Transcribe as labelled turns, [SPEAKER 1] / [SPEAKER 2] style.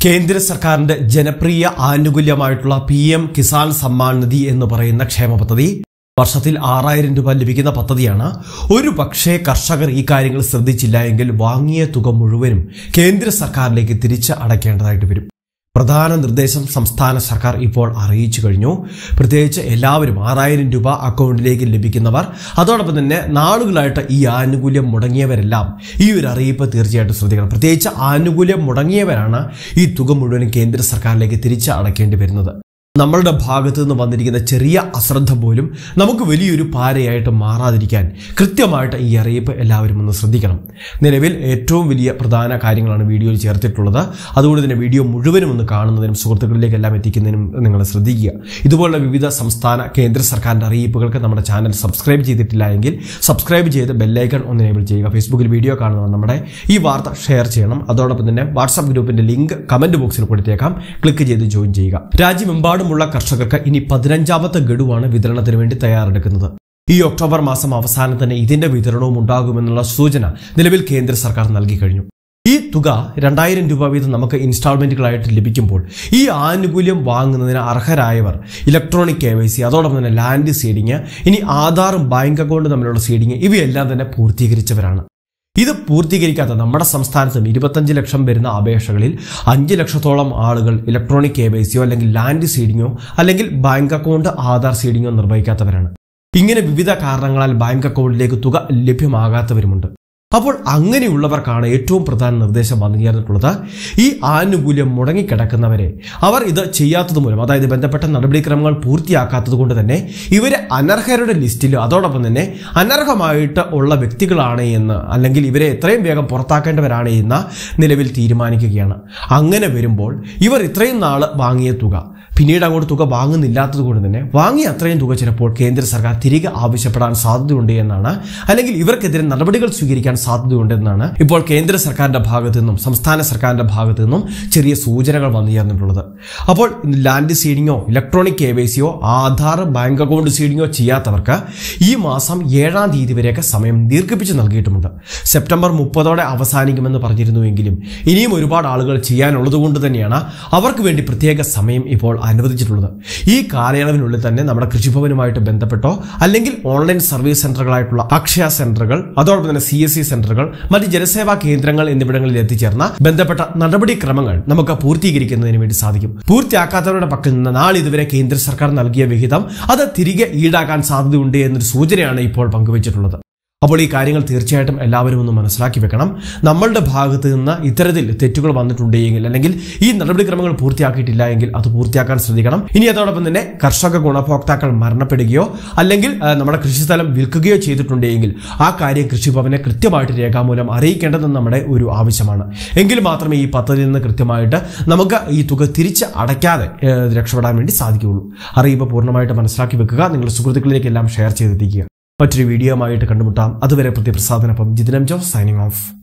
[SPEAKER 1] കേന്ദ്ര സർക്കാരിന്റെ ജനപ്രിയ ആനുകൂല്യമായിട്ടുള്ള പി എം കിസാൻ സമ്മാൻ നിധി എന്ന് പറയുന്ന ക്ഷേമ പദ്ധതി വർഷത്തിൽ ആറായിരം രൂപ ലഭിക്കുന്ന പദ്ധതിയാണ് ഒരു പക്ഷേ കർഷകർ ഈ കാര്യങ്ങൾ ശ്രദ്ധിച്ചില്ല എങ്കിൽ വാങ്ങിയ തുക മുഴുവനും കേന്ദ്ര സർക്കാരിലേക്ക് തിരിച്ച് അടയ്ക്കേണ്ടതായിട്ട് വരും പ്രധാന നിർദ്ദേശം സംസ്ഥാന സർക്കാർ ഇപ്പോൾ അറിയിച്ചു കഴിഞ്ഞു പ്രത്യേകിച്ച് എല്ലാവരും ആറായിരം രൂപ അക്കൗണ്ടിലേക്ക് ലഭിക്കുന്നവർ അതോടൊപ്പം തന്നെ നാളുകളായിട്ട് ഈ ആനുകൂല്യം മുടങ്ങിയവരെല്ലാം ഈ ഒരു അറിയിപ്പ് തീർച്ചയായിട്ടും ശ്രദ്ധിക്കണം പ്രത്യേകിച്ച് ആനുകൂല്യം മുടങ്ങിയവരാണ് ഈ തുക മുഴുവനും കേന്ദ്ര സർക്കാരിലേക്ക് തിരിച്ച് അടയ്ക്കേണ്ടി വരുന്നത് നമ്മളുടെ ഭാഗത്തു നിന്ന് വന്നിരിക്കുന്ന ചെറിയ അശ്രദ്ധ പോലും നമുക്ക് വലിയൊരു പാരയായിട്ട് മാറാതിരിക്കാൻ കൃത്യമായിട്ട് ഈ അറിയിപ്പ് എല്ലാവരും ഒന്ന് ശ്രദ്ധിക്കണം നിലവിൽ ഏറ്റവും വലിയ പ്രധാന കാര്യങ്ങളാണ് വീഡിയോയിൽ ചേർത്തിട്ടുള്ളത് അതുകൊണ്ട് തന്നെ വീഡിയോ മുഴുവനും ഒന്ന് കാണുന്നതിനും സുഹൃത്തുക്കളിലേക്ക് എല്ലാം എത്തിക്കുന്നതിനും നിങ്ങൾ ശ്രദ്ധിക്കുക ഇതുപോലുള്ള വിവിധ സംസ്ഥാന കേന്ദ്ര സർക്കാരിൻ്റെ അറിയിപ്പുകൾക്ക് നമ്മുടെ ചാനൽ സബ്സ്ക്രൈബ് ചെയ്തിട്ടില്ല എങ്കിൽ സബ്സ്ക്രൈബ് ചെയ്ത് ബെല്ലൈക്കൺ ഒന്ന് എനേബിൾ ചെയ്യുക ഫേസ്ബുക്കിൽ വീഡിയോ കാണുന്നവർ നമ്മുടെ ഈ വാർത്ത ഷെയർ ചെയ്യണം അതോടൊപ്പം തന്നെ വാട്സാപ്പ് ഗ്രൂപ്പിന്റെ ലിങ്ക് കമന്റ് ബോക്സിൽ കൊടുത്തേക്കാം ക്ലിക്ക് ചെയ്ത് ജോയിൻ ചെയ്യുക രാജ്യമെമ്പാടുമുള്ള കർഷകർക്ക് ഇനി പതിനഞ്ചാമത്തെ ഗഡുവാണ് വിതരണത്തിന് വേണ്ടി തയ്യാറെടുക്കുന്നത് ഈ ഒക്ടോബർ മാസം അവസാനം തന്നെ ഇതിന്റെ വിതരണവും ഉണ്ടാകുമെന്നുള്ള സൂചന നിലവിൽ കേന്ദ്ര സർക്കാർ നൽകി കഴിഞ്ഞു ഈ തുക രണ്ടായിരം രൂപ വീതം നമുക്ക് ഇൻസ്റ്റാൾമെന്റുകളായിട്ട് ലഭിക്കുമ്പോൾ ഈ ആനുകൂല്യം വാങ്ങുന്നതിന് അർഹരായവർ ഇലക്ട്രോണിക് കെ വൈ സി അതോടൊപ്പം തന്നെ ലാൻഡ് സീഡിങ് ഇനി ആധാറും ബാങ്ക് അക്കൗണ്ടും തമ്മിലുള്ള സീഡിങ് ഇവയെല്ലാം തന്നെ പൂർത്തീകരിച്ചവരാണ് ഇത് പൂർത്തീകരിക്കാത്ത നമ്മുടെ സംസ്ഥാനത്തും ഇരുപത്തഞ്ച് ലക്ഷം വരുന്ന അപേക്ഷകളിൽ അഞ്ച് ലക്ഷത്തോളം ആളുകൾ ഇലക്ട്രോണിക് കെ വൈ സിയോ അല്ലെങ്കിൽ ലാൻഡ് സീഡിങ്ങോ അല്ലെങ്കിൽ ബാങ്ക് അക്കൗണ്ട് ആധാർ സീഡിങ്ങോ നിർവഹിക്കാത്തവരാണ് ഇങ്ങനെ വിവിധ കാരണങ്ങളാൽ ബാങ്ക് അക്കൗണ്ടിലേക്ക് തുക ലഭ്യമാകാത്തവരുമുണ്ട് അപ്പോൾ അങ്ങനെയുള്ളവർക്കാണ് ഏറ്റവും പ്രധാന നിർദ്ദേശം വന്നു ചേർന്നിട്ടുള്ളത് ഈ ആനുകൂല്യം മുടങ്ങിക്കിടക്കുന്നവരെ അവർ ഇത് ചെയ്യാത്തത് മൂലം അതായത് ബന്ധപ്പെട്ട നടപടിക്രമങ്ങൾ പൂർത്തിയാക്കാത്തത് കൊണ്ട് തന്നെ ഇവരെ അനർഹരുടെ ലിസ്റ്റിൽ അതോടൊപ്പം തന്നെ അനർഹമായിട്ട് ഉള്ള വ്യക്തികളാണ് എന്ന് അല്ലെങ്കിൽ ഇവരെ എത്രയും വേഗം പുറത്താക്കേണ്ടവരാണ് എന്ന നിലവിൽ തീരുമാനിക്കുകയാണ് അങ്ങനെ വരുമ്പോൾ ഇവർ ഇത്രയും നാൾ വാങ്ങിയ തുക പിന്നീട് അങ്ങോട്ട് തുക വാങ്ങുന്നില്ലാത്തത് കൊണ്ട് തന്നെ വാങ്ങിയ അത്രയും തുക ചിലപ്പോൾ കേന്ദ്ര സർക്കാർ തിരികെ ആവശ്യപ്പെടാൻ സാധ്യതയുണ്ട് എന്നാണ് അല്ലെങ്കിൽ ഇവർക്കെതിരെ നടപടികൾ സ്വീകരിക്കാൻ സാധ്യതയുണ്ട് എന്നാണ് ഇപ്പോൾ കേന്ദ്ര സർക്കാരിന്റെ ഭാഗത്തു നിന്നും സംസ്ഥാന സർക്കാരിന്റെ ഭാഗത്തു നിന്നും ചെറിയ സൂചനകൾ വന്നു ചേർന്നിട്ടുള്ളത് അപ്പോൾ ലാൻഡ് സീഡിങ്ങോ ഇലക്ട്രോണിക് കെ വൈ സിയോ ആധാർ ബാങ്ക് അക്കൗണ്ട് സീഡിങ്ങോ ചെയ്യാത്തവർക്ക് ഈ മാസം ഏഴാം തീയതി വരെയൊക്കെ സമയം ദീർഘിപ്പിച്ച് നൽകിയിട്ടുമുണ്ട് സെപ്റ്റംബർ മുപ്പതോടെ അവസാനിക്കുമെന്ന് പറഞ്ഞിരുന്നുവെങ്കിലും ഇനിയും ഒരുപാട് ആളുകൾ ചെയ്യാനുള്ളത് കൊണ്ട് തന്നെയാണ് അവർക്ക് വേണ്ടി പ്രത്യേക സമയം ഇപ്പോൾ അനുവദിച്ചിട്ടുള്ളത് ഈ കാലയളവിനുള്ളിൽ തന്നെ നമ്മുടെ കൃഷിഭവനുമായിട്ട് ബന്ധപ്പെട്ടോ അല്ലെങ്കിൽ ഓൺലൈൻ സർവീസ് സെന്ററുകളായിട്ടുള്ള അക്ഷയ സെന്ററുകൾ അതോടൊപ്പം തന്നെ സി എസ് സി സെന്ററുകൾ മറ്റ് ജനസേവാ കേന്ദ്രങ്ങൾ എന്നിവിടങ്ങളിൽ എത്തിച്ചേർന്ന ബന്ധപ്പെട്ട നടപടിക്രമങ്ങൾ നമുക്ക് പൂർത്തീകരിക്കുന്നതിന് വേണ്ടി സാധിക്കും പൂർത്തിയാക്കാത്തവരുടെ പക്കൽ നിന്ന് നാളെ ഇതുവരെ കേന്ദ്ര സർക്കാർ നൽകിയ വിഹിതം അത് തിരികെ ഈടാക്കാൻ സാധ്യതയുണ്ട് എന്നൊരു സൂചനയാണ് ഇപ്പോൾ പങ്കുവച്ചിട്ടുള്ളത് അപ്പോൾ ഈ കാര്യങ്ങൾ തീർച്ചയായിട്ടും എല്ലാവരും ഒന്ന് മനസ്സിലാക്കി വെക്കണം നമ്മളുടെ ഭാഗത്ത് നിന്ന് ഇത്തരത്തിൽ തെറ്റുകൾ വന്നിട്ടുണ്ടെങ്കിൽ അല്ലെങ്കിൽ ഈ നടപടിക്രമങ്ങൾ പൂർത്തിയാക്കിയിട്ടില്ല എങ്കിൽ അത് പൂർത്തിയാക്കാൻ ശ്രദ്ധിക്കണം ഇനി അതോടൊപ്പം തന്നെ കർഷക ഗുണഭോക്താക്കൾ മരണപ്പെടുകയോ അല്ലെങ്കിൽ ആ, നമ്മുടെ കൃഷിസ്ഥലം വിൽക്കുകയോ ചെയ്തിട്ടുണ്ടെങ്കിൽ ആ കാര്യം കൃഷിഭവനെ കൃത്യമായിട്ട് രേഖാമൂലം അറിയിക്കേണ്ടത് നമ്മുടെ ഒരു ആവശ്യമാണ് എങ്കിൽ മാത്രമേ ഈ പദ്ധതിയിൽ നിന്ന് കൃത്യമായിട്ട് നമുക്ക് ഈ തുക തിരിച്ച് അടയ്ക്കാതെ ഏ, രക്ഷപ്പെടാൻ വേണ്ടി സാധിക്കുകയുള്ളൂ അറിയിപ്പ് പൂർണ്ണമായിട്ട് മനസ്സിലാക്കി വെക്കുക നിങ്ങളുടെ സുഹൃത്തുക്കളിലേക്ക് എല്ലാം ഷെയർ ചെയ്തെത്തിക്കുക മറ്റൊരു വീഡിയോ ആയിട്ട് കണ്ടുമുട്ടാം അതുവരെ പ്രതിപ്രസാദനൊപ്പം ജിതിനം ജോസ് സൈനിങ് ഓഫ്